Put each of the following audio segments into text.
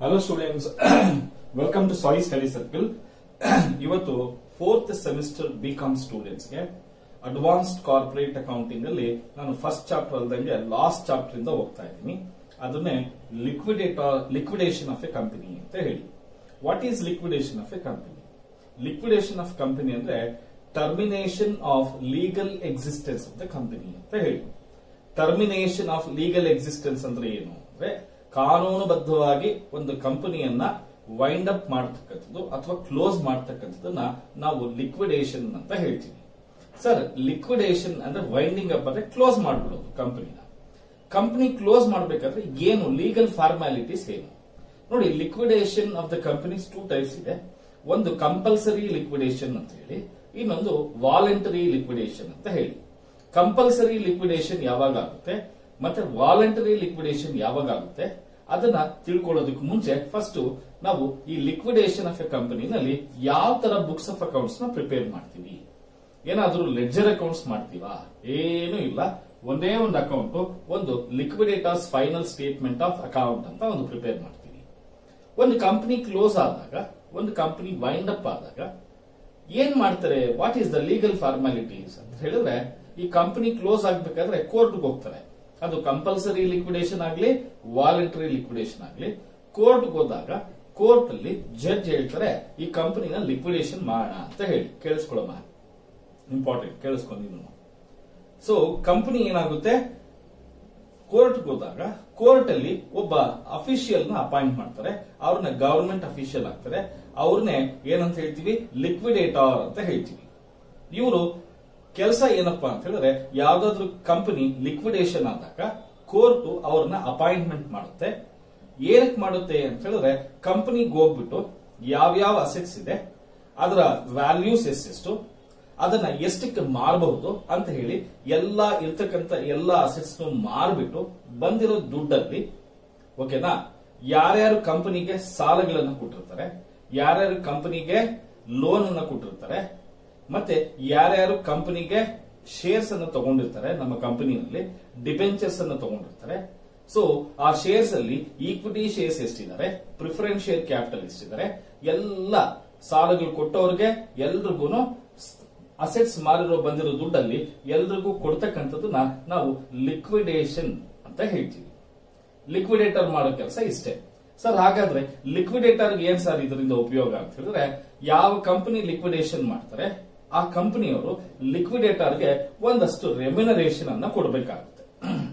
hello students welcome to Sai study circle ಇವತ್ತು fourth semester B com ಸ್ಟೂಡೆಂಟ್ಸ್ಗೆ advanced corporate accounting ಅಲ್ಲಿ ನಾನು first chapter ಅಲ್ದಂಗೆ ಲಾಸ್ಟ್ ಚಾಪ್ಟರ್ ಇಂದ ಹೋಗ್ತಾ ಇದ್ದೀನಿ ಅದನ್ನೇ liquidator liquidation of a company ಅಂತ ಹೇಳಿ what is liquidation of a company liquidation of company ಅಂದ್ರೆ termination of legal existence of the company ಅಂತ ಹೇಳಿ ಟರ್ಮಿನೇಷನ್ ಆಫ್ ಲೀಗಲ್ ಎಕ್ಸಿಸ್ಟೆನ್ಸ್ ಅಂದ್ರೆ ಏನು ಅಂದ್ರೆ ಕಾನೂನುಬದ್ಧವಾಗಿ ಒಂದು ಕಂಪನಿಯನ್ನ ವೈಂಡ್ ಅಪ್ ಮಾಡತಕ್ಕಂಥದ್ದು ಅಥವಾ ಕ್ಲೋಸ್ ಮಾಡತಕ್ಕಂಥದ್ದನ್ನ ನಾವು ಲಿಕ್ವಿಡೇಷನ್ ಅಂತ ಹೇಳ್ತೀವಿ ಸರ್ ಲಿಕ್ವಿಡೇಷನ್ ಅಂದ್ರೆ ವೈಂಡಿಂಗ್ ಅಪ್ ಅಂದ್ರೆ ಕ್ಲೋಸ್ ಮಾಡ್ಬಿಡೋದು ಕಂಪನಿನ ಕಂಪನಿ ಕ್ಲೋಸ್ ಮಾಡಬೇಕಾದ್ರೆ ಏನು ಲೀಗಲ್ ಫಾರ್ಮಾಲಿಟೀಸ್ ಏನು ನೋಡಿ liquidation of the companies two types ಇದೆ ಒಂದು ಕಂಪಲ್ಸರಿ ಲಿಕ್ವಿಡೇಷನ್ ಅಂತ ಹೇಳಿ ಇನ್ನೊಂದು ವಾಲಂಟರಿ ಲಿಕ್ವಿಡೇಷನ್ ಅಂತ ಹೇಳಿ ಕಂಪಲ್ಸರಿ ಲಿಕ್ವಿಡೇಷನ್ ಯಾವಾಗ ಆಗುತ್ತೆ ಮತ್ತೆ ವಾಲಂಟರಿ ಲಿಕ್ವಿಡೇಷನ್ ಯಾವಾಗ ಆಗುತ್ತೆ ಅದನ್ನ ತಿಳ್ಕೊಳ್ಳೋದಕ್ಕೆ ಮುಂಚೆ ಫಸ್ಟ್ ನಾವು ಈ ಲಿಕ್ವಿಡೇಷನ್ ಆಫ್ ಎ ಕಂಪನಿನಲ್ಲಿ ಯಾವ ತರ ಬುಕ್ಸ್ ಆಫ್ ಅಕೌಂಟ್ಸ್ ನ ಪ್ರಿಪೇರ್ ಮಾಡ್ತೀವಿ ಏನಾದ್ರೂ ಲೆಡ್ಜರ್ ಅಕೌಂಟ್ಸ್ ಮಾಡ್ತೀವಾ ಏನು ಇಲ್ಲ ಒಂದೇ ಒಂದು ಅಕೌಂಟ್ ಒಂದು liquidators final statement of account ಅಂತ ಒಂದು ಪ್ರಿಪೇರ್ ಮಾಡ್ತೀವಿ ಒಂದು ಕಂಪನಿ ಕ್ಲೋಸ್ ಆದಾಗ ಒಂದು ಕಂಪನಿ ವೈಂಡ್ ಅಪ್ ಆದಾಗ ಏನ್ ಮಾಡ್ತಾರೆ what is the legal formalities ಅಂತ ಹೇಳಿದ್ರೆ ಈ ಕಂಪನಿ ಕ್ಲೋಸ್ ಆಗ್ಬೇಕಾದ್ರೆ ಕೋರ್ಟ್ಗೆ ಹೋಗ್ತಾರೆ ಅದು ಕಂಪಲ್ಸರಿ ಲಿಕ್ವಿಡೇಷನ್ ಆಗ್ಲಿ ವಾಲಂಟರಿ ಲಿಕ್ವಿಡೇಷನ್ ಆಗ್ಲಿ ಕೋರ್ಟ್ಗೆ ಹೋದಾಗ ಕೋರ್ಟ್ ಅಲ್ಲಿ ಜಡ್ಜ್ ಹೇಳ್ತಾರೆ ಈ ಕಂಪನಿನ ಲಿಕ್ವಿಡೇಷನ್ ಮಾಡೋಣ ಅಂತ ಹೇಳಿ ಕೇಳಿಸ್ಕೊಳ್ಳೋಣ ಇಂಪಾರ್ಟೆಂಟ್ ಕೇಳಿಸ್ಕೊಂಡು ನೀನು ಸೊ ಕಂಪನಿ ಏನಾಗುತ್ತೆ ಕೋರ್ಟ್ ಹೋದಾಗ ಕೋರ್ಟ್ ಅಲ್ಲಿ ಒಬ್ಬ ಅಫಿಷಿಯಲ್ ನ ಅಪಾಯಿಂಟ್ ಮಾಡ್ತಾರೆ ಅವ್ರನ್ನ ಗವರ್ಮೆಂಟ್ ಅಫಿಷಿಯಲ್ ಆಗ್ತಾರೆ ಅವ್ರನ್ನೇ ಏನಂತ ಹೇಳ್ತೀವಿ ಲಿಕ್ವಿಡೇಟರ್ ಅಂತ ಹೇಳ್ತೀವಿ ಇವರು ಕೆಲಸ ಏನಪ್ಪಾ ಅಂತ ಹೇಳಿದ್ರೆ ಯಾವ್ದಾದ್ರು ಕಂಪನಿ ಲಿಕ್ವಿಡೇಷನ್ ಆದಾಗ ಕೋರ್ಟ್ ಅವ್ರನ್ನ ಅಪಾಯಿಂಟ್ಮೆಂಟ್ ಮಾಡುತ್ತೆ ಏನಕ್ಕೆ ಮಾಡುತ್ತೆ ಅಂತ ಹೇಳಿದ್ರೆ ಕಂಪನಿಗೆ ಹೋಗ್ಬಿಟ್ಟು ಯಾವ್ಯಾವ ಅಸೆಟ್ಸ್ ಇದೆ ಅದರ ವ್ಯಾಲ್ಯೂಸ್ ಎಷ್ಟೆಷ್ಟು ಅದನ್ನ ಎಷ್ಟಕ್ಕೆ ಮಾರಬಹುದು ಅಂತ ಹೇಳಿ ಎಲ್ಲಾ ಇರ್ತಕ್ಕಂಥ ಎಲ್ಲಾ ಅಸೆಟ್ಸ್ ಮಾರ್ಬಿಟ್ಟು ಬಂದಿರೋ ದುಡ್ಡಲ್ಲಿ ಓಕೆನಾ ಯಾರ್ಯಾರು ಕಂಪನಿಗೆ ಸಾಲಗಳನ್ನು ಕೊಟ್ಟಿರ್ತಾರೆ ಯಾರ್ಯಾರು ಕಂಪನಿಗೆ ಲೋನ್ ಅನ್ನ ಕೊಟ್ಟಿರ್ತಾರೆ ಮತ್ತೆ ಯಾರ್ಯಾರು ಕಂಪನಿಗೆ ಶೇರ್ಸ್ ಅನ್ನು ತಗೊಂಡಿರ್ತಾರೆ ನಮ್ಮ ಕಂಪನಿಯಲ್ಲಿ ಡಿಬೆಂಚರ್ಸ್ ಅನ್ನು ತಗೊಂಡಿರ್ತಾರೆ ಸೊ ಆ ಶೇರ್ಸ್ ಅಲ್ಲಿ ಈಕ್ವಿಟಿ ಶೇರ್ಸ್ ಎಷ್ಟಿದ್ದಾರೆ ಪ್ರಿಫರೆನ್ಸ್ ಶೇರ್ ಕ್ಯಾಪಿಟಲ್ ಎಷ್ಟಿದ್ದಾರೆ ಎಲ್ಲ ಸಾಲಗಳು ಕೊಟ್ಟವ್ರಿಗೆ ಎಲ್ರಿಗೂ ಅಸೆಟ್ಸ್ ಮಾರಿರೋ ಬಂದಿರೋ ದುಡ್ಡಲ್ಲಿ ಎಲ್ರಿಗೂ ಕೊಡ್ತಕ್ಕಂಥದ್ದನ್ನ ನಾವು ಲಿಕ್ವಿಡೇಷನ್ ಅಂತ ಹೇಳ್ತೀವಿ ಲಿಕ್ವಿಡೇಟರ್ ಮಾಡೋ ಕೆಲಸ ಇಷ್ಟೇ ಸರ್ ಹಾಗಾದ್ರೆ ಲಿಕ್ವಿಡೇಟರ್ ಏನ್ ಸರ್ ಇದರಿಂದ ಉಪಯೋಗ ಅಂತ ಹೇಳಿದ್ರೆ ಯಾವ ಕಂಪನಿ ಲಿಕ್ವಿಡೇಷನ್ ಮಾಡ್ತಾರೆ ಆ ಕಂಪನಿಯವರು ಲಿಕ್ವಿಡೇಟರ್ಗೆ ಒಂದಷ್ಟು ರೆಮ್ಯುನರೇಷನ್ ಅನ್ನ ಕೊಡಬೇಕಾಗುತ್ತೆ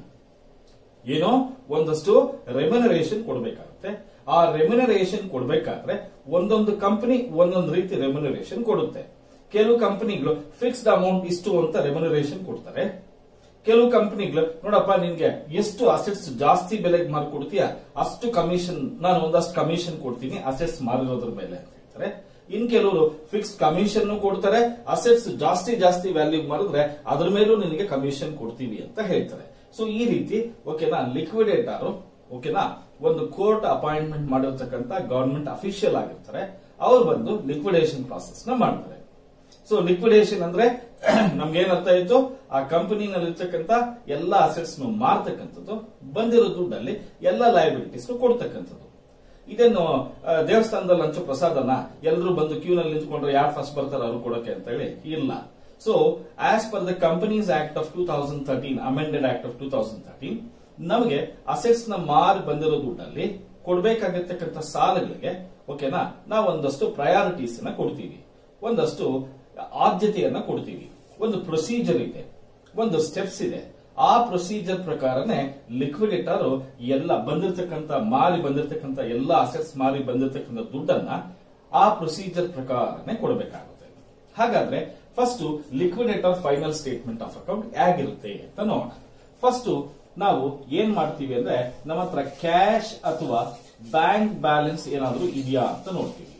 ಏನೋ ಒಂದಷ್ಟು ರೆಮ್ಯುನರೇಷನ್ ಕೊಡಬೇಕಾಗುತ್ತೆ ಆ ರೆಮ್ಯುನರೇಷನ್ ಕೊಡಬೇಕಾದ್ರೆ ಒಂದೊಂದು ಕಂಪನಿ ಒಂದೊಂದು ರೀತಿ ರೆಮ್ಯುನರೇಷನ್ ಕೊಡುತ್ತೆ ಕೆಲವು ಕಂಪನಿಗಳು ಫಿಕ್ಸ್ಡ್ ಅಮೌಂಟ್ ಇಷ್ಟು ಅಂತ ರೆಮ್ಯುನರೇಷನ್ ಕೊಡ್ತಾರೆ ಕೆಲವು ಕಂಪನಿಗಳು ನೋಡಪ್ಪ ನಿನ್ಗೆ ಎಷ್ಟು ಅಸೆಟ್ಸ್ ಜಾಸ್ತಿ ಬೆಲೆಗೆ ಮಾರ್ಕೊಡ್ತೀಯ ಅಷ್ಟು ಕಮಿಷನ್ ನಾನು ಒಂದಷ್ಟು ಕಮಿಷನ್ ಕೊಡ್ತೀನಿ ಅಸೆಟ್ಸ್ ಮಾರಿರೋದ್ರ ಮೇಲೆ ಅಂತ ಹೇಳ್ತಾರೆ ಇನ್ ಕೆಲವರು ಫಿಕ್ಸ್ ಕಮಿಷನ್ ಕೊಡ್ತಾರೆ ಅಸೆಟ್ಸ್ ಜಾಸ್ತಿ ಜಾಸ್ತಿ ವ್ಯಾಲ್ಯೂ ಮಾರಿದ್ರೆ ಅದ್ರ ಮೇಲೂ ನಿನಗೆ ಕಮಿಷನ್ ಕೊಡ್ತೀವಿ ಅಂತ ಹೇಳ್ತಾರೆ ಸೊ ಈ ರೀತಿ ಓಕೆನಾ ಲಿಕ್ವಿಡೇಟರ್ ಓಕೆನಾ ಒಂದು ಕೋರ್ಟ್ ಅಪಾಯಿಂಟ್ಮೆಂಟ್ ಮಾಡಿರ್ತಕ್ಕಂಥ ಗವರ್ಮೆಂಟ್ ಅಫಿಷಿಯಲ್ ಆಗಿರ್ತಾರೆ ಅವ್ರು ಬಂದು ಲಿಕ್ವಿಡೇಷನ್ ಪ್ರಾಸೆಸ್ ನ ಮಾಡ್ತಾರೆ ಸೊ ಲಿಕ್ವಿಡೇಷನ್ ಅಂದ್ರೆ ನಮ್ಗೆ ಏನ್ ಅರ್ಥ ಆಯ್ತು ಆ ಕಂಪನಿನಲ್ಲಿ ಇರ್ತಕ್ಕಂಥ ಎಲ್ಲ ಅಸೆಟ್ಸ್ ಮಾರ್ತಕ್ಕಂಥದ್ದು ಬಂದಿರೋ ದುಡ್ಡಲ್ಲಿ ಎಲ್ಲ ಲಯಬಿಲಿಟೀಸ್ ಕೊಡ್ತಕ್ಕಂಥದ್ದು ಇದೇನು ದೇವಸ್ಥಾನದಲ್ಲಿ ಹಂಚೋ ಪ್ರಸಾದನ ಎಲ್ಲರೂ ಬಂದು ಕ್ಯೂ ನಲ್ಲಿ ನಿಂತ್ಕೊಂಡ್ರೆ ಯಾರು ಫಸ್ಟ್ ಬರ್ತಾರೆ ಅವ್ರು ಕೊಡಕ್ಕೆ ಅಂತ ಹೇಳಿ ಇಲ್ಲ so as per the companies act of two thousand thirteen amended act of two thousand thirteen ನಮಗೆ ಅಸೆಟ್ಸ್ ನ ಮಾರಿ ಬಂದಿರೋ ದುಡ್ಡಲ್ಲಿ ಕೊಡ್ಬೇಕಾಗಿರ್ತಕ್ಕಂಥ ಸಾಲಗಳಿಗೆ ಓಕೆನಾ ನಾವು ಒಂದಷ್ಟು ಪ್ರಯಾರಿಟೀಸ್ ನ ಕೊಡ್ತೀವಿ ಒಂದಷ್ಟು ಆದ್ಯತೆಯನ್ನ ಕೊಡ್ತೀವಿ ಒಂದು ಪ್ರೊಸೀಜರ್ ಇದೆ ಒಂದು ಸ್ಟೆಪ್ಸ್ ಇದೆ ಆ ಪ್ರೊಸೀಜರ್ ಪ್ರಕಾರನೇ ಲಿಕ್ವಿಡೇಟರ್ ಎಲ್ಲ ಬಂದಿರತಕ್ಕಂತ ಮಾರಿ ಬಂದಿರತಕ್ಕಂತ ಎಲ್ಲ ಅಸೆಟ್ಸ್ ಮಾರಿ ಬಂದಿರತಕ್ಕಂಥ ದುಡ್ಡನ್ನ ಆ ಪ್ರೊಸೀಜರ್ ಪ್ರಕಾರನೇ ಕೊಡಬೇಕಾಗುತ್ತೆ ಹಾಗಾದ್ರೆ first liquidator final statement of account ಹೇಗಿರುತ್ತೆ ಅಂತ ನೋಡೋಣ ಫಸ್ಟ್ ನಾವು ಏನ್ ಮಾಡ್ತೀವಿ ಅಂದ್ರೆ ನಮ್ಮ ಹತ್ರ ಕ್ಯಾಶ್ ಅಥವಾ ಬ್ಯಾಂಕ್ ಬ್ಯಾಲೆನ್ಸ್ ಏನಾದ್ರೂ ಇದೆಯಾ ಅಂತ ನೋಡ್ತೀವಿ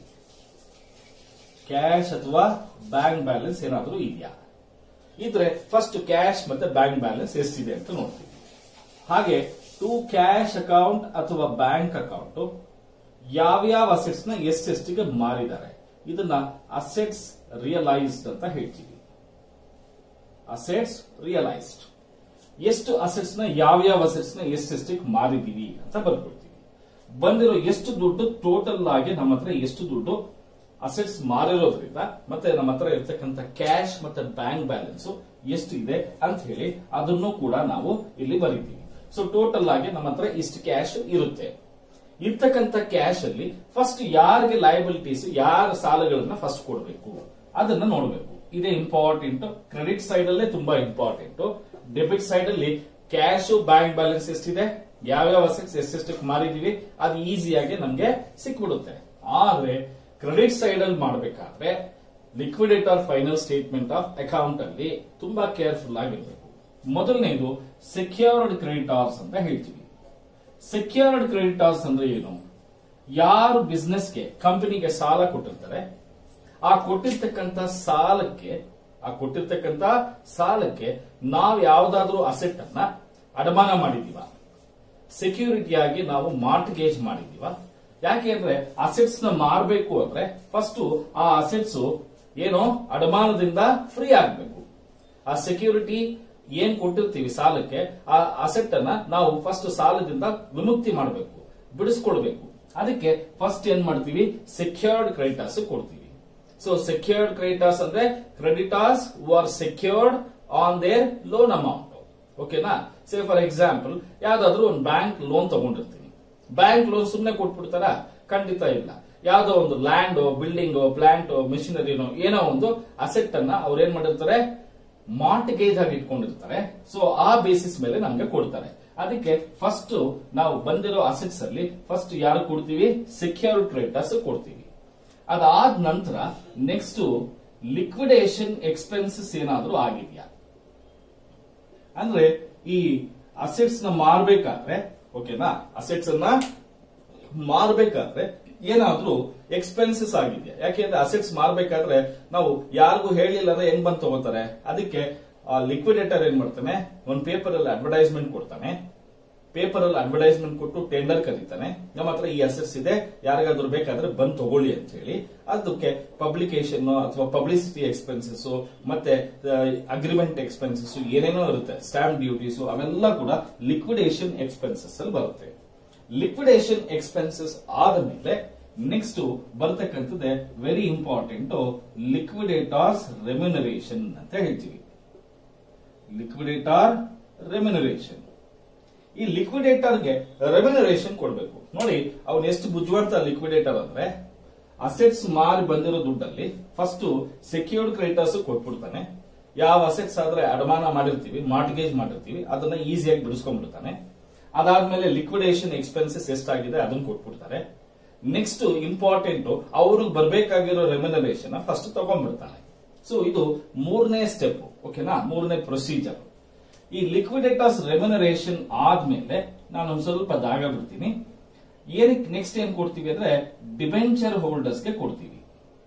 ಕ್ಯಾಶ್ ಅಥವಾ ಬ್ಯಾಂಕ್ ಬ್ಯಾಲೆನ್ಸ್ ಏನಾದ್ರೂ ಇದೆಯಾ ಇದ್ರೆ ಫಸ್ಟ್ ಕ್ಯಾಶ್ ಮತ್ತೆ ಬ್ಯಾಂಕ್ ಬ್ಯಾಲೆನ್ಸ್ ಎಷ್ಟಿದೆ ಅಂತ ನೋಡ್ತೀವಿ ಹಾಗೆ ಟು ಕ್ಯಾಶ್ ಅಕೌಂಟ್ ಅಥವಾ ಬ್ಯಾಂಕ್ ಅಕೌಂಟ್ ಯಾವ್ಯಾವ ಅಸೆಟ್ಸ್ ನ ಎಷ್ಟೆಷ್ಟಿಗೆ ಮಾರಿದ್ದಾರೆ ಇದನ್ನ ಅಸೆಟ್ಸ್ ರಿಯಲೈಸ್ಡ್ ಅಂತ ಹೇಳ್ತೀವಿ ಅಸೆಟ್ಸ್ ರಿಯಲೈಸ್ಡ್ ಎಷ್ಟು ಅಸೆಟ್ಸ್ ನ ಯಾವ್ಯಾವ ಅಸೆಟ್ಸ್ ನ ಎಷ್ಟೆಷ್ಟಿಗೆ ಮಾರಿದೀವಿ ಅಂತ ಬರ್ಕೊಳ್ತೀವಿ ಬಂದಿರೋ ಎಷ್ಟು ದುಡ್ಡು ಟೋಟಲ್ ಆಗಿ ನಮ್ಮ ಹತ್ರ ಎಷ್ಟು ದುಡ್ಡು ಅಸೆಟ್ಸ್ ಮಾರಿರೋದ್ರಿಂದ ಮತ್ತೆ ನಮ್ಮ ಹತ್ರ ಇರ್ತಕ್ಕಂಥ ಕ್ಯಾಶ್ ಮತ್ತೆ ಬ್ಯಾಂಕ್ ಬ್ಯಾಲೆನ್ಸ್ ಎಷ್ಟು ಇದೆ ಅಂತ ಹೇಳಿ ಅದನ್ನು ಕೂಡ ನಾವು ಇಲ್ಲಿ ಬರೀತೀವಿ ಸೊ ಟೋಟಲ್ ಆಗಿ ನಮ್ಮ ಹತ್ರ ಇಷ್ಟು ಕ್ಯಾಶ್ ಇರುತ್ತೆ ಇರ್ತಕ್ಕಂಥ ಕ್ಯಾಶ್ ಅಲ್ಲಿ ಫಸ್ಟ್ ಯಾರಿಗೆ ಲಯಬಿಲಿಟೀಸ್ ಯಾರ ಸಾಲಗಳನ್ನ ಫಸ್ಟ್ ಕೊಡಬೇಕು ಅದನ್ನ ನೋಡಬೇಕು ಇದೇ ಇಂಪಾರ್ಟೆಂಟ್ ಕ್ರೆಡಿಟ್ ಸೈಡ್ ಅಲ್ಲೇ ತುಂಬಾ ಇಂಪಾರ್ಟೆಂಟ್ ಡೆಬಿಟ್ ಸೈಡ್ ಅಲ್ಲಿ ಕ್ಯಾಶ್ ಬ್ಯಾಂಕ್ ಬ್ಯಾಲೆನ್ಸ್ ಎಷ್ಟಿದೆ ಯಾವ್ಯಾವ ಅಸೆಟ್ಸ್ ಎಷ್ಟೆಷ್ಟಕ್ಕೆ ಮಾರಿದೀವಿ ಅದು ಈಸಿಯಾಗಿ ನಮ್ಗೆ ಸಿಕ್ಬಿಡುತ್ತೆ ಆದ್ರೆ ಕ್ರೆಡಿಟ್ ಸೈಡ್ ಅಲ್ಲಿ ಮಾಡಬೇಕಾದ್ರೆ liquidator final statement of account ಅಲ್ಲಿ ತುಂಬಾ ಕೇರ್ಫುಲ್ ಆಗಿರ್ಬೇಕು ಮೊದಲನೇದು ಸೆಕ್ಯೂರ್ಡ್ ಕ್ರೆಡಿಟಾರ್ಸ್ ಅಂತ ಹೇಳ್ತೀವಿ ಸೆಕ್ಯೂರ್ಡ್ ಕ್ರೆಡಿಟಾರ್ಸ್ ಅಂದ್ರೆ ಏನು ಯಾರು ಬಿಸ್ನೆಸ್ಗೆ ಕಂಪನಿಗೆ ಸಾಲ ಕೊಟ್ಟಿರ್ತಾರೆ ಆ ಕೊಟ್ಟಿರ್ತಕ್ಕಂಥ ಸಾಲಕ್ಕೆ ಆ ಕೊಟ್ಟಿರ್ತಕ್ಕಂಥ ಸಾಲಕ್ಕೆ ನಾವು ಯಾವ್ದಾದ್ರೂ ಅಸೆಟ್ ಅನ್ನ ಅಡಮಾನ ಮಾಡಿದೀವ ಸೆಕ್ಯೂರಿಟಿಯಾಗಿ ನಾವು ಮಾರ್ಟ್ಗೇಜ್ ಮಾಡಿದೀವ ಯಾಕೆ ಅಂದ್ರೆ ಅಸೆಟ್ಸ್ ನ ಮಾರಬೇಕು ಅಂದ್ರೆ ಫಸ್ಟ್ ಆ ಅಸೆಟ್ಸ್ ಏನು ಅಡಮಾನದಿಂದ ಫ್ರೀ ಆಗ್ಬೇಕು ಆ ಸೆಕ್ಯೂರಿಟಿ ಏನ್ ಕೊಟ್ಟಿರ್ತೀವಿ ಸಾಲಕ್ಕೆ ಆ ಅಸೆಟ್ ಅನ್ನ ನಾವು ಫಸ್ಟ್ ಸಾಲದಿಂದ ವಿಮುಕ್ತಿ ಮಾಡಬೇಕು ಬಿಡಿಸ್ಕೊಳ್ಬೇಕು ಅದಕ್ಕೆ ಫಸ್ಟ್ ಏನ್ ಮಾಡ್ತೀವಿ ಸೆಕ್ಯೂರ್ಡ್ ಕ್ರೆಡಿಟರ್ಸ್ ಕೊಡ್ತೀವಿ ಸೊ ಸೆಕ್ಯೂರ್ಡ್ ಕ್ರೆಡಿಟರ್ಸ್ ಅಂದ್ರೆ creditors who are secured on their loan amount ಓಕೆನಾ ಸೇ ಫಾರ್ ಎಕ್ಸಾಂಪಲ್ ಯಾವ್ದಾದ್ರು ಒಂದು ಬ್ಯಾಂಕ್ ಲೋನ್ ತಗೊಂಡಿರ್ತೀನಿ ಬ್ಯಾಂಕ್ ಲೋನ್ ಸುಮ್ನೆ ಕೊಟ್ಬಿಡ್ತಾರ ಖಂಡಿತ ಇಲ್ಲ ಯಾವ್ದೋ ಒಂದು ಲ್ಯಾಂಡ್ ಬಿಲ್ಡಿಂಗ್ ಪ್ಲಾಂಟ್ ಮಿಷಿನರಿನೋ ಏನೋ ಒಂದು ಅಸೆಟ್ ಅನ್ನ ಅವ್ರು ಏನ್ ಮಾಡಿರ್ತಾರೆ ಮಾರ್ಟ್ಗೇಜ್ ಆಗಿ ಇಟ್ಕೊಂಡಿರ್ತಾರೆ ಸೊ ಆ ಬೇಸಿಸ್ ಮೇಲೆ ನಮ್ಗೆ ಕೊಡ್ತಾರೆ ಅದಕ್ಕೆ ಫಸ್ಟ್ ನಾವು ಬಂದಿರೋ ಅಸೆಟ್ಸ್ ಅಲ್ಲಿ ಫಸ್ಟ್ ಯಾರು ಕೊಡ್ತೀವಿ ಸೆಕ್ಯೂರ್ಡ್ ಕ್ರೆಡಿಟರ್ಸ್ ಕೊಡ್ತೀವಿ ಅದಾದ ನಂತರ ನೆಕ್ಸ್ಟ್ ಲಿಕ್ವಿಡೇಷನ್ ಎಕ್ಸ್ಪೆನ್ಸಸ್ ಏನಾದ್ರೂ ಆಗಿದ್ಯಾ ಅಂದ್ರೆ ಈ ಅಸೆಟ್ಸ್ ನ ಮಾರ್ಬೇಕಾದ್ರೆ ಓಕೆನಾ ಅಸೆಟ್ಸ್ ಅನ್ನ ಮಾರ್ಬೇಕಾದ್ರೆ ಏನಾದ್ರೂ ಎಕ್ಸ್ಪೆನ್ಸಸ್ ಆಗಿದೆಯಾ ಯಾಕೆಂದ್ರೆ ಅಸೆಟ್ಸ್ ಮಾರ್ಬೇಕಾದ್ರೆ ನಾವು ಯಾರಿಗೂ ಹೇಳಿಲ್ಲ ಅಂದ್ರೆ ಹೆಂಗ್ ಬಂದ್ ತಗೋತಾರೆ ಅದಕ್ಕೆ ಲಿಕ್ವಿಡೇಟರ್ ಏನ್ ಮಾಡ್ತಾನೆ ಒಂದ್ ಪೇಪರ್ ಅಲ್ಲಿ ಅಡ್ವರ್ಟೈಸ್ಮೆಂಟ್ ಕೊಡ್ತಾನೆ ಪೇಪರ್ ಅಲ್ಲಿ ಅಡ್ವರ್ಟೈಸ್ಮೆಂಟ್ ಕೊಟ್ಟು ಟೆಂಡರ್ ಕರೀತಾನೆ ನಮ್ಮ ಹತ್ರ ಈ ಅಸೆಟ್ಸ್ ಇದೆ ಯಾರಿಗಾದ್ರೂ ಬೇಕಾದ್ರೆ ಬಂದ್ ತಗೊಳ್ಳಿ ಅಂತ ಹೇಳಿ ಅದಕ್ಕೆ ಪಬ್ಲಿಕೇಶನ್ ಅಥವಾ ಪಬ್ಲಿಸಿಟಿ ಎಕ್ಸ್ಪೆನ್ಸಸ್ ಮತ್ತೆ ಅಗ್ರಿಮೆಂಟ್ ಎಕ್ಸ್ಪೆನ್ಸಸ್ ಏನೇನೋ ಇರುತ್ತೆ ಸ್ಟಾಂಪ್ ಡ್ಯೂಟೀಸ್ ಅವೆಲ್ಲ ಕೂಡ ಲಿಕ್ವಿಡೇಷನ್ ಎಕ್ಸ್ಪೆನ್ಸಸ್ ಅಲ್ಲಿ ಬರುತ್ತೆ ಲಿಕ್ವಿಡೇಷನ್ ಎಕ್ಸ್ಪೆನ್ಸಸ್ ಆದ ಮೇಲೆ ನೆಕ್ಸ್ಟ್ ಬರ್ತಕ್ಕಂಥದ್ದೇ ವೆರಿ ಇಂಪಾರ್ಟೆಂಟ್ ಲಿಕ್ವಿಡೇಟರ್ಸ್ ರೆಮ್ಯುನರೇಷನ್ ಅಂತ ಹೇಳ್ತೀವಿ ಲಿಕ್ವಿಡೇಟರ್ ರೆಮ್ಯುನರೇಷನ್ ಈ ಲಿಕ್ವಿಡೇಟರ್ಗೆ ರೆಮ್ಯುನರೇಷನ್ ಕೊಡಬೇಕು ನೋಡಿ ಅವನು ಎಷ್ಟು ಬುದ್ಧಿವಂತ ಲಿಕ್ವಿಡೇಟರ್ ಅಂದ್ರೆ ಅಸೆಟ್ಸ್ ಮಾರಿ ಬಂದಿರೋ ದುಡ್ಡಲ್ಲಿ ಫಸ್ಟ್ ಸೆಕ್ಯೂರ್ಡ್ ಕ್ರೆಡಿಟರ್ಸ್ ಕೊಟ್ಬಿಡ್ತಾನೆ ಯಾವ ಅಸೆಟ್ಸ್ ಆದ್ರೆ ಅಡಮಾನ ಮಾಡಿರ್ತೀವಿ ಮಾರ್ಟ್ಗೇಜ್ ಮಾಡಿರ್ತೀವಿ ಅದನ್ನ ಈಸಿಯಾಗಿ ಬಿಡಿಸ್ಕೊಂಡ್ಬಿಡ್ತಾನೆ ಅದಾದ್ಮೇಲೆ ಲಿಕ್ವಿಡೇಷನ್ ಎಕ್ಸ್ಪೆನ್ಸಸ್ ಎಷ್ಟಾಗಿದೆ ಅದನ್ನ ಕೊಟ್ಬಿಡ್ತಾರೆ ನೆಕ್ಸ್ಟ್ ಇಂಪಾರ್ಟೆಂಟ್ ಅವ್ರಿಗೆ ಬರ್ಬೇಕಾಗಿರೋ ರೆಮ್ಯುನರೇಷನ್ ಫಸ್ಟ್ ತಗೊಂಡ್ಬಿಡ್ತಾನೆ ಸೊ ಇದು ಮೂರನೇ ಸ್ಟೆಪ್ ಓಕೆನಾ ಮೂರನೇ ಪ್ರೊಸೀಜರ್ ಈ ಲಿಕ್ವಿಡೇಟರ್ಸ್ ರೆಮ್ಯುನರೇಷನ್ ಆದ್ಮೇಲೆ ನಾನು ಒಂದ್ ಸ್ವಲ್ಪ ಜಾಗ ಬಿಡ್ತೀನಿ ಏನಕ್ಕೆ ನೆಕ್ಸ್ಟ್ ಏನ್ ಕೊಡ್ತೀವಿ ಅಂದ್ರೆ ಡಿಬೆಂಚರ್ ಹೋಲ್ಡರ್ಸ್ಗೆ ಕೊಡ್ತೀವಿ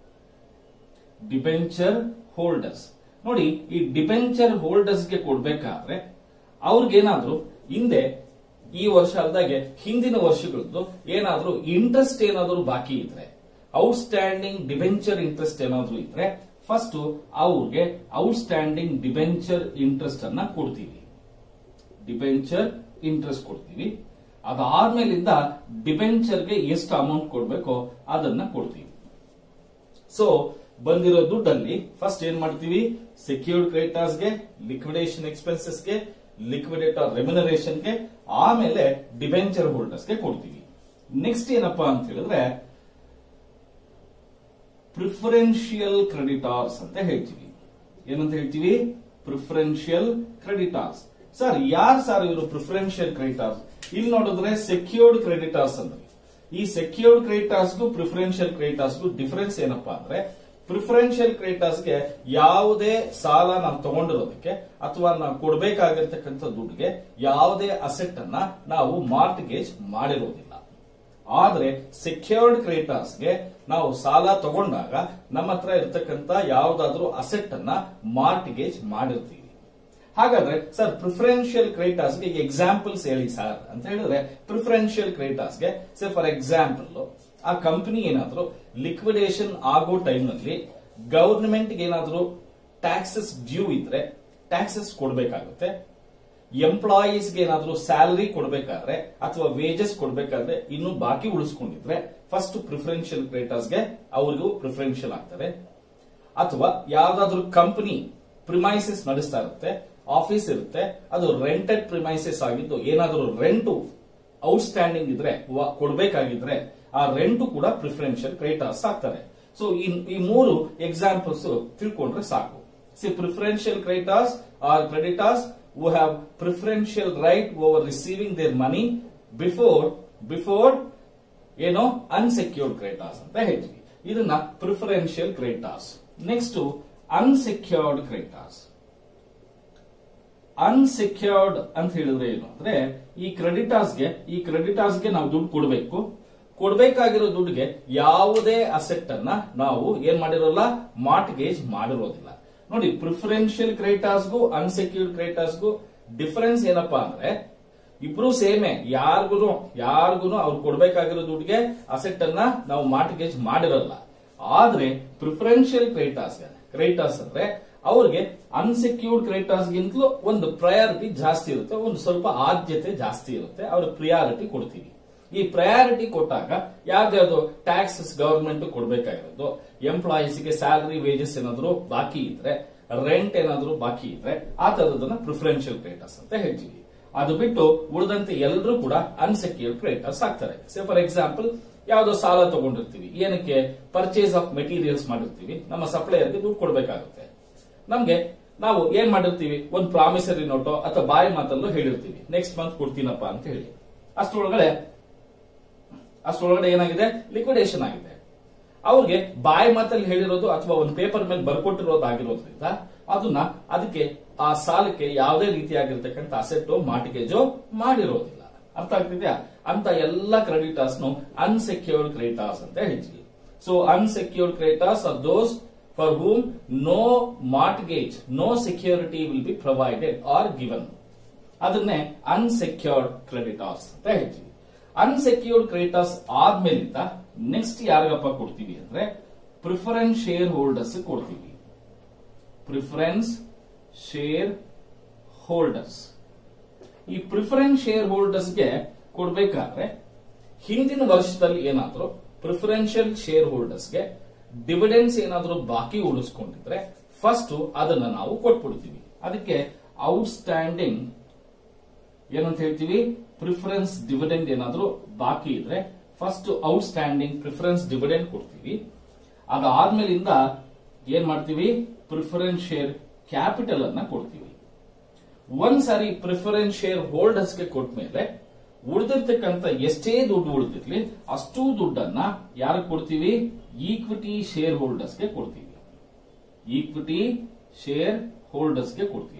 ಡಿಬೆಂಚರ್ ಹೋಲ್ಡರ್ಸ್ ನೋಡಿ ಈ ಡಿಬೆಂಚರ್ ಹೋಲ್ಡರ್ಸ್ಗೆ ಕೊಡ್ಬೇಕಾದ್ರೆ ಅವ್ರಿಗೇನಾದ್ರೂ ಹಿಂದೆ ಈ ವರ್ಷ ಅಲ್ದಾಗೆ ಹಿಂದಿನ ವರ್ಷಗಳದ್ದು ಏನಾದ್ರೂ ಇಂಟ್ರೆಸ್ಟ್ ಏನಾದ್ರೂ ಬಾಕಿ ಇದ್ರೆ ಔಟ್ಸ್ಟ್ಯಾಂಡಿಂಗ್ ಡಿಬೆಂಚರ್ ಇಂಟ್ರೆಸ್ಟ್ ಏನಾದ್ರೂ ಇದ್ರೆ ಫಸ್ಟ್ ಅವ್ರಿಗೆ ಔಟ್ಸ್ಟ್ಯಾಂಡಿಂಗ್ ಡಿಬೆಂಚರ್ ಇಂಟ್ರೆಸ್ಟ್ ಅನ್ನ ಕೊಡ್ತೀವಿ ಡಿಬೆಂಚರ್ ಇಂಟ್ರೆಸ್ಟ್ ಕೊಡ್ತೀವಿ ಅದಾದ್ಮೇಲಿಂದ ಡಿಬೆಂಚರ್ಗೆ ಎಷ್ಟು ಅಮೌಂಟ್ ಕೊಡ್ಬೇಕೋ ಅದನ್ನ ಕೊಡ್ತೀವಿ ಸೊ ಬಂದಿರೋ ದುಡ್ಡಲ್ಲಿ ಫಸ್ಟ್ ಏನ್ ಮಾಡ್ತೀವಿ ಸೆಕ್ಯೂರ್ಡ್ ಕ್ರೆಡಿಟರ್ಸ್ಗೆ ಲಿಕ್ವಿಡೇಷನ್ ಎಕ್ಸ್ಪೆನ್ಸಸ್ಗೆ ಲಿಕ್ವಿಡೇಟರ್ ರೆಮ್ಯುನರೇಷನ್ಗೆ ಆಮೇಲೆ ಡಿಬೆಂಚರ್ ಹೋಲ್ಡರ್ಸ್ಗೆ ಕೊಡ್ತೀವಿ ನೆಕ್ಸ್ಟ್ ಏನಪ್ಪಾ ಅಂತ ಹೇಳಿದ್ರೆ ಪ್ರಿಫರೆನ್ಷಿಯಲ್ ಕ್ರೆಡಿಟಾರ್ಸ್ ಅಂತ ಹೇಳ್ತೀವಿ ಏನಂತ ಹೇಳ್ತೀವಿ ಪ್ರಿಫರೆನ್ಷಿಯಲ್ ಕ್ರೆಡಿಟಾರ್ಸ್ ಸರ್ ಯಾರು ಸರ್ ಇವರು ಪ್ರಿಫರೆನ್ಷಿಯಲ್ ಕ್ರೆಡಿಟಾರ್ಸ್ ಇಲ್ಲಿ ನೋಡಿದ್ರೆ ಸೆಕ್ಯೂರ್ಡ್ ಕ್ರೆಡಿಟಾರ್ಸ್ ಅಂದ್ರೆ ಈ ಸೆಕ್ಯೂರ್ಡ್ ಕ್ರೆಡಿಟಾರ್ಸ್ಗೂ ಪ್ರಿಫರೆನ್ಷಿಯಲ್ ಕ್ರೆಡಿಟಾರ್ಸ್ಗೂ ಡಿಫರೆನ್ಸ್ ಏನಪ್ಪಾ ಅಂದ್ರೆ ಪ್ರಿಫರೆನ್ಷಿಯಲ್ ಕ್ರೆಡಿಟರ್ಸ್ಗೆ ಯಾವುದೇ ಸಾಲ ನಾವು ತಗೊಂಡಿರೋದಕ್ಕೆ ಅಥವಾ ನಾವು ಕೊಡಬೇಕಾಗಿರ್ತಕ್ಕಂಥ ದುಡ್ಡಿಗೆ ಯಾವುದೇ ಅಸೆಟ್ ಅನ್ನ ನಾವು ಮಾರ್ಟ್ಗೇಜ್ ಮಾಡಿರೋದಿಲ್ಲ ಆದ್ರೆ ಸೆಕ್ಯೂರ್ಡ್ ಕ್ರೆಡಿಟರ್ಸ್ಗೆ ನಾವು ಸಾಲ ತಗೊಂಡಾಗ ನಮ್ಮ ಹತ್ರ ಇರತಕ್ಕಂತ ಯಾವ್ದಾದ್ರೂ ಅಸೆಟ್ ಅನ್ನ ಮಾರ್ಟ್ಗೇಜ್ ಮಾಡಿರ್ತೀವಿ ಹಾಗಾದ್ರೆ ಸರ್ ಪ್ರಿಫರೆನ್ಷಿಯಲ್ ಕ್ರೆಡಿಟರ್ಸ್ಗೆ ಎಕ್ಸಾಂಪಲ್ಸ್ ಹೇಳಿ ಸರ್ ಅಂತ ಹೇಳಿದ್ರೆ ಪ್ರಿಫರೆನ್ಷಿಯಲ್ ಕ್ರೆಡಿಟರ್ಸ್ಗೆ ಸೆ ಫಾರ್ ಎಕ್ಸಾಂಪಲ್ ಆ ಕಂಪನಿ ಏನಾದ್ರೂ ಲಿಕ್ವಿಡೇಷನ್ ಆಗೋ ಟೈಮ್ ನಲ್ಲಿ ಗವರ್ನಮೆಂಟ್ ಏನಾದ್ರೂ ಟ್ಯಾಕ್ಸಸ್ ಡ್ಯೂ ಇದ್ರೆ ಟ್ಯಾಕ್ಸಸ್ ಕೊಡಬೇಕಾಗುತ್ತೆ ಎಂಪ್ಲಾಯೀಸ್ಗೆ ಏನಾದ್ರೂ ಸ್ಯಾಲರಿ ಕೊಡ್ಬೇಕಾದ್ರೆ ಅಥವಾ ವೇಜಸ್ ಕೊಡ್ಬೇಕಾದ್ರೆ ಇನ್ನು ಬಾಕಿ ಉಳಿಸ್ಕೊಂಡಿದ್ರೆ ಫಸ್ಟ್ ಪ್ರಿಫರೆನ್ಷಿಯಲ್ ಕ್ರೇಟರ್ಸ್ಗೆ ಅವ್ರಿಗೂ ಪ್ರಿಫರೆನ್ಷಿಯಲ್ ಆಗ್ತಾರೆ ಅಥವಾ ಯಾವ್ದಾದ್ರು ಕಂಪನಿ ಪ್ರಿಮೈಸಸ್ ನಡೆಸ್ತಾ ಇರುತ್ತೆ ಆಫೀಸ್ ಇರುತ್ತೆ ಅದು ರೆಂಟೆಡ್ ಪ್ರಿಮೈಸಸ್ ಆಗಿದ್ದು ಏನಾದರೂ ರೆಂಟು ಔಟ್ಸ್ಟ್ಯಾಂಡಿಂಗ್ ಇದ್ರೆ ವ- ಕೊಡ್ಬೇಕಾಗಿದ್ರೆ ಆ ರೆಂಟು ಕೂಡ ಪ್ರಿಫರೆನ್ಷಿಯಲ್ ಕ್ರೇಟರ್ಸ್ ಆಗ್ತಾರೆ ಸೊ ಈ ಮೂರು ಎಕ್ಸಾಂಪಲ್ಸ್ ತಿಳ್ಕೊಂಡ್ರೆ ಸಾಕು see preferential creditors are creditors who have preferential right over receiving their money before before ಏನೋ ಅನ್ಸೆಕ್ಯೂರ್ಡ್ ಕ್ರೇಟಾಸ್ ಅಂತ ಹೇಳ್ತೀವಿ ಇದನ್ನ preferential creditors next unsecured creditors unsecured ಅಂತ ಹೇಳಿದ್ರೆ ಏನು ಅಂದ್ರೆ ಈ ಕ್ರೆಡಿಟರ್ಸ್ಗೆ ಈ ಕ್ರೆಡಿಟರ್ಸ್ಗೆ ನಾವು ದುಡ್ಡು ಕೊಡಬೇಕು ಕೊಡ್ಬೇಕಾಗಿರೋ ದುಡ್ಡಿಗೆ ಯಾವುದೇ ಅಸೆಟ್ ಅನ್ನ ನಾವು ಏನ್ ಮಾಡಿರೋಲ್ಲ ಮಾರ್ಟ್ಗೇಜ್ ಮಾಡಿರೋದಿಲ್ಲ ನೋಡಿ ಪ್ರಿಫರೆನ್ಷಿಯಲ್ ಕ್ರೇಟರ್ಸ್ಗೂ ಅನ್ಸೆಕ್ಯೂರ್ಡ್ ಕ್ರೇಟರ್ಸ್ಗೂ ಡಿಫರೆನ್ಸ್ ಏನಪ್ಪಾ ಅಂದ್ರೆ ಇಬ್ರು ಸೇಮೆ ಯಾರಿಗೂ ಯಾರಿಗೂ ಅವ್ರು ಕೊಡ್ಬೇಕಾಗಿರೋ ದುಡ್ಡಿಗೆ ಅಸೆಟ್ ಅನ್ನ ನಾವು ಮಾರ್ಟ್ಗೇಜ್ ಮಾಡಿರಲ್ಲ ಆದ್ರೆ ಪ್ರಿಫರೆನ್ಷಿಯಲ್ ಕ್ರೇಟರ್ಸ್ ಕ್ರೇಟರ್ಸ್ ಅಂದ್ರೆ ಅವ್ರಿಗೆ ಅನ್ಸೆಕ್ಯೂರ್ಡ್ ಕ್ರೇಟರ್ಸ್ ಗಿಂತಲೂ ಒಂದು ಪ್ರಯಾರಿಟಿ ಜಾಸ್ತಿ ಇರುತ್ತೆ ಒಂದು ಸ್ವಲ್ಪ ಆದ್ಯತೆ ಜಾಸ್ತಿ ಇರುತ್ತೆ ಅವ್ರ ಪ್ರಿಯಾರಿಟಿ ಕೊಡ್ತೀವಿ ಈ ಪ್ರಯಾರಿಟಿ ಕೊಟ್ಟಾಗ ಯಾವ್ದಾವ್ದು ಟ್ಯಾಕ್ಸಸ್ ಗವರ್ಮೆಂಟ್ ಕೊಡ್ಬೇಕಾಗಿರೋದು ಎಂಪ್ಲಾಯೀಸ್ಗೆ ಸ್ಯಾಲರಿ ವೇಜಸ್ ಏನಾದ್ರು ಬಾಕಿ ಇದ್ರೆ ರೆಂಟ್ ಏನಾದ್ರು ಬಾಕಿ ಇದ್ರೆ ಆ ತರದನ್ನ ಪ್ರಿಫರೆನ್ಷಿಯಲ್ ಕ್ರೇಟರ್ಸ್ ಅಂತ ಹೇಳ್ತೀವಿ ಅದು ಬಿಟ್ಟು ಉಳಿದಂತೆ ಎಲ್ಲರೂ ಕೂಡ ಅನ್ಸೆಕ್ಯೂರ್ಡ್ ಕ್ರೇಟರ್ಸ್ ಆಗ್ತಾರೆ ಸೇ ಫಾರ್ ಎಕ್ಸಾಂಪಲ್ ಯಾವ್ದೋ ಸಾಲ ತಗೊಂಡಿರ್ತೀವಿ ಏನಕ್ಕೆ ಪರ್ಚೇಸ್ ಆಫ್ ಮೆಟೀರಿಯಲ್ಸ್ ಮಾಡಿರ್ತೀವಿ ನಮ್ಮ ಸಪ್ಲೈಯರ್ಗೆ ದುಡ್ಡು ಕೊಡ್ಬೇಕಾಗುತ್ತೆ ನಮ್ಗೆ ನಾವು ಏನ್ ಮಾಡಿರ್ತೀವಿ ಒಂದು ಪ್ರಾಮಿಸರಿ ನೋಟೋ ಅಥವಾ ಬಾಯಿ ಮಾತಲ್ಲೂ ಹೇಳಿರ್ತೀವಿ ನೆಕ್ಸ್ಟ್ ಮಂತ್ ಕೊಡ್ತೀನಪ್ಪ ಅಂತ ಹೇಳಿ ಅಷ್ಟರೊಳಗಡೆ ಅಷ್ಟರೊಳಗಡೆ ಏನಾಗಿದೆ ಲಿಕ್ವಿಡೇಷನ್ ಆಗಿದೆ ಅವ್ರಿಗೆ ಬಾಯಿ ಮಾತಲ್ಲಿ ಹೇಳಿರೋದು ಅಥವಾ ಒಂದು ಪೇಪರ್ ಮೇಲೆ ಬರ್ಕೊಟ್ಟಿರೋದು ಆಗಿರೋದ್ರಿಂದ ಅದನ್ನ ಅದಕ್ಕೆ ಆ ಸಾಲಕ್ಕೆ ಯಾವುದೇ ರೀತಿಯಾಗಿರ್ತಕ್ಕಂಥ ಅಸೆಟ್ ಮಾರ್ಟಿಗೇಜು ಮಾಡಿರೋದಿಲ್ಲ ಅರ್ಥ ಆಗ್ತಿದ್ಯಾ ಅಂತ ಎಲ್ಲ ಕ್ರೆಡಿಟರ್ಸ್ ಅನ್ಸೆಕ್ಯೂರ್ಡ್ ಕ್ರೆಡಿಟರ್ಸ್ ಅಂತ ಹೇಳ್ತೀವಿ so unsecured creditors are those for whom no mortgage no security will be provided or given ಅದನ್ನೇ ಅನ್ಸೆಕ್ಯೂರ್ಡ್ ಕ್ರೆಡಿಟರ್ಸ್ ಅಂತ ಹೇಳ್ತೀವಿ ಅನ್ಸೆಕ್ಯೂರ್ಡ್ ಕ್ರೆಡಿಟರ್ಸ್ ಆದ್ಮೇಲಿಂದ ನೆಕ್ಸ್ಟ್ ಯಾರಿಗಪ್ಪ ಕೊಡ್ತೀವಿ ಅಂದ್ರೆ ಪ್ರಿಫರೆನ್ಸ್ ಶೇರ್ ಹೋಲ್ಡರ್ಸ್ ಕೊಡ್ತೀವಿ ಪ್ರಿಫರೆನ್ಸ್ ಶೇರ್ ಹೋಲ್ಡರ್ಸ್ ಈ ಪ್ರಿಫರೆನ್ಸ್ ಶೇರ್ ಹೋಲ್ಡರ್ಸ್ಗೆ ಕೊಡ್ಬೇಕಾದ್ರೆ ಹಿಂದಿನ ವರ್ಷದಲ್ಲಿ ಏನಾದ್ರು ಪ್ರಿಫರೆನ್ಷಿಯಲ್ ಶೇರ್ ಹೋಲ್ಡರ್ಸ್ಗೆ ಡಿವಿಡೆನ್ಸ್ ಏನಾದ್ರೂ ಬಾಕಿ ಉಳಿಸ್ಕೊಂಡಿದ್ರೆ ಫಸ್ಟ್ ಅದನ್ನ ನಾವು ಕೊಟ್ಬಿಡ್ತೀವಿ ಅದಕ್ಕೆ ಔಟ್ಸ್ಟ್ಯಾಂಡಿಂಗ್ ಏನಂತ ಹೇಳ್ತೀವಿ ಪ್ರಿಫರೆನ್ಸ್ ಡಿವಿಡೆಂಡ್ ಏನಾದ್ರೂ ಬಾಕಿ ಇದ್ರೆ ಫಸ್ಟ್ ಔಟ್ಸ್ಟ್ಯಾಂಡಿಂಗ್ ಪ್ರಿಫರೆನ್ಸ್ ಡಿವಿಡೆಂಡ್ ಕೊಡ್ತೀವಿ ಅದಾದ್ಮೇಲಿಂದ ಏನ್ ಮಾಡ್ತೀವಿ ಪ್ರಿಫರೆನ್ಸ್ ಶೇರ್ ಕ್ಯಾಪಿಟಲ್ ಅನ್ನ ಕೊಡ್ತೀವಿ ಒಂದ್ ಸಾರಿ ಪ್ರಿಫರೆನ್ಸ್ ಶೇರ್ ಹೋಲ್ಡರ್ಸ್ಗೆ ಕೊಟ್ಮೇಲೆ ಉಳಿದಿರ್ತಕ್ಕಂಥ ಎಷ್ಟೇ ದುಡ್ಡು ಉಳಿದಿರ್ಲಿ ಅಷ್ಟು ದುಡ್ಡನ್ನ ಯಾರಿಗೆ ಕೊಡ್ತೀವಿ ಈಕ್ವಿಟಿ ಶೇರ್ ಹೋಲ್ಡರ್ಸ್ಗೆ ಕೊಡ್ತೀವಿ ಈಕ್ವಿಟಿ ಶೇರ್ ಹೋಲ್ಡರ್ಸ್ಗೆ ಕೊಡ್ತೀವಿ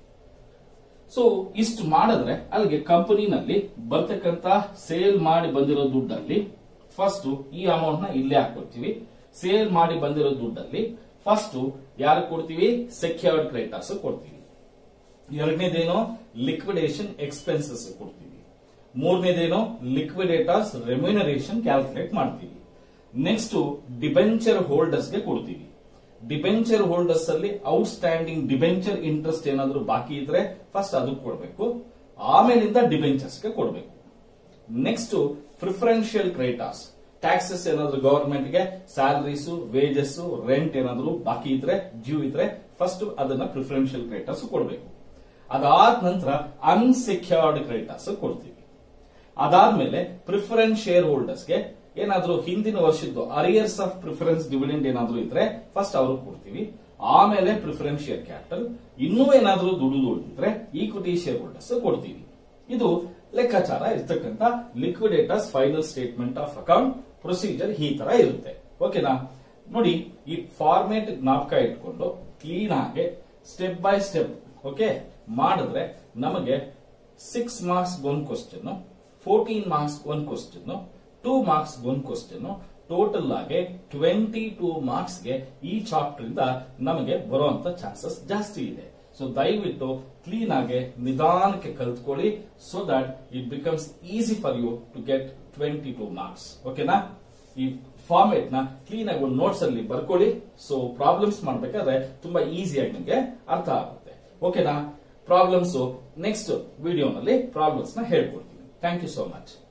ಸೊ ಇಷ್ಟು ಮಾಡಿದ್ರೆ ಅಲ್ಲಿಗೆ ಕಂಪನಿನಲ್ಲಿ ಬರ್ತಕ್ಕಂತ ಸೇಲ್ ಮಾಡಿ ಬಂದಿರೋ ದುಡ್ಡಲ್ಲಿ ಫಸ್ಟ್ ಈ ಅಮೌಂಟ್ ನ ಇಲ್ಲೇ ಹಾಕೊಡ್ತೀವಿ ಸೇಲ್ ಮಾಡಿ ಬಂದಿರೋ ದುಡ್ಡಲ್ಲಿ ಫಸ್ಟ್ ಯಾರು ಕೊಡ್ತೀವಿ ಸೆಕ್ಯೂರ್ಡ್ ಕ್ರೇಟರ್ಸ್ ಕೊಡ್ತೀವಿ ಎರಡನೇದೇನೋ ಲಿಕ್ವಿಡೇಷನ್ ಎಕ್ಸ್ಪೆನ್ಸಸ್ ಕೊಡ್ತೀವಿ ಮೂರನೇದೇನೋ ಲಿಕ್ವಿಡೇಟರ್ಸ್ ರೆಮ್ಯುನರೇಷನ್ ಕ್ಯಾಲ್ಕುಲೇಟ್ ಮಾಡ್ತೀವಿ ನೆಕ್ಸ್ಟ್ ಡಿಬೆಂಚರ್ ಹೋಲ್ಡರ್ಸ್ಗೆ ಕೊಡ್ತೀವಿ ಡಿಬೆಂಚರ್ ಹೋಲ್ಡರ್ಸ್ ಅಲ್ಲಿ ಔಟ್ಸ್ಟ್ಯಾಂಡಿಂಗ್ ಡಿಬೆಂಚರ್ ಇಂಟ್ರೆಸ್ಟ್ ಏನಾದ್ರು ಬಾಕಿ ಇದ್ರೆ ಫಸ್ಟ್ ಅದಕ್ಕೆ ಕೊಡಬೇಕು ಆಮೇಲಿಂದ ಡಿಬೆಂಚರ್ಸ್ಗೆ ಕೊಡಬೇಕು ನೆಕ್ಸ್ಟ್ ಪ್ರಿಫರೆನ್ಷಿಯಲ್ ಕ್ರೇಟಾಸ್ ಟ್ಯಾಕ್ಸಸ್ ಏನಾದ್ರು ಗವರ್ಮೆಂಟ್ ಗೆ ಸ್ಯಾಲರೀಸ್ ವೇಜಸ್ ರೆಂಟ್ ಏನಾದ್ರು ಬಾಕಿ ಇದ್ರೆ ಡ್ಯೂ ಇದ್ರೆ ಫಸ್ಟ್ ಅದನ್ನ ಪ್ರಿಫರೆನ್ಷಿಯಲ್ ಕ್ರೇಟರ್ಸ್ ಕೊಡಬೇಕು ಅದಾದ ನಂತರ ಅನ್ಸೆಕ್ಯೂರ್ಡ್ ಕ್ರೇಟರ್ಸ್ ಕೊಡ್ತೀವಿ ಅದಾದ್ಮೇಲೆ ಪ್ರಿಫರೆನ್ಸ್ ಶೇರ್ ಹೋಲ್ಡರ್ಸ್ಗೆ ಏನಾದ್ರೂ ಹಿಂದಿನ ವರ್ಷದ್ದು ಅರಿಯರ್ಸ್ ಆಫ್ ಪ್ರಿಫರೆನ್ಸ್ ಡಿವಿಡೆಂಡ್ ಏನಾದ್ರೂ ಇದ್ರೆ ಫಸ್ಟ್ ಅವ್ರಿಗೆ ಕೊಡ್ತೀವಿ ಆಮೇಲೆ ಪ್ರಿಫರೆನ್ಸ್ ಶೇರ್ ಕ್ಯಾಪಿಟಲ್ ಇನ್ನೂ ಏನಾದ್ರೂ ದುಡ್ಡು ಉಳಿದಿದ್ರೆ ಈಕ್ವಿಟಿ ಶೇರ್ ಹೋಲ್ಡರ್ಸ್ ಕೊಡ್ತೀವಿ ಇದು ಲೆಕ್ಕಾಚಾರ ಇರ್ತಕ್ಕಂಥ liquidator's final statement of account procedure ಈ ತರ ಇರುತ್ತೆ ಓಕೆನಾ ನೋಡಿ ಈ ಫಾರ್ಮೇಟ್ ಜ್ಞಾಪಕ ಇಟ್ಕೊಂಡು ಕ್ಲೀನ್ ಆಗಿ ಸ್ಟೆಪ್ ಬೈ ಸ್ಟೆಪ್ ಓಕೆ ಮಾಡಿದ್ರೆ ನಮಗೆ ಸಿಕ್ಸ್ ಮಾರ್ಕ್ಸ್ ಒಂದ್ ಕ್ವಶನ್ ಫೋರ್ಟೀನ್ ಮಾರ್ಕ್ಸ್ ಒಂದ್ ಕ್ವಶನ್ ಟೂ ಮಾರ್ಕ್ಸ್ ಒಂದ್ ಕ್ವಶನ್ ಟೋಟಲ್ ಆಗಿ ಟ್ವೆಂಟಿ ಟೂ ಮಾರ್ಕ್ಸ್ ಗೆ ಈ ಚಾಪ್ಟರ್ ಇಂದ ನಮಗೆ ಬರುವಂತ ಚಾನ್ಸಸ್ ಜಾಸ್ತಿ ಇದೆ ಸೊ ದಯವಿಟ್ಟು ಕ್ಲೀನ್ ಆಗಿ ನಿಧಾನಕ್ಕೆ ಕಲ್ತ್ಕೊಳ್ಳಿ so that it becomes easy for you to get twenty two marks ಓಕೆನಾ ಈ ಫಾರ್ಮೇಟ್ ನ ಕ್ಲೀನ್ ಆಗಿ ಒಂದು ನೋಟ್ಸ್ ಅಲ್ಲಿ ಬರ್ಕೊಳ್ಳಿ ಸೊ ಪ್ರಾಬ್ಲಮ್ಸ್ ಮಾಡ್ಬೇಕಾದ್ರೆ ತುಂಬಾ ಈಸಿಯಾಗಿ ನಿಮಗೆ ಅರ್ಥ ಆಗುತ್ತೆ ಓಕೆನಾ ಪ್ರಾಬ್ಲಮ್ಸ್ ನೆಕ್ಸ್ಟ್ ವಿಡಿಯೋನಲ್ಲಿ ಪ್ರಾಬ್ಲಮ್ಸ್ ನ ಹೇಳ್ಕೊಡ್ತೀನಿ ಥ್ಯಾಂಕ್ ಯು ಸೋ ಮಚ್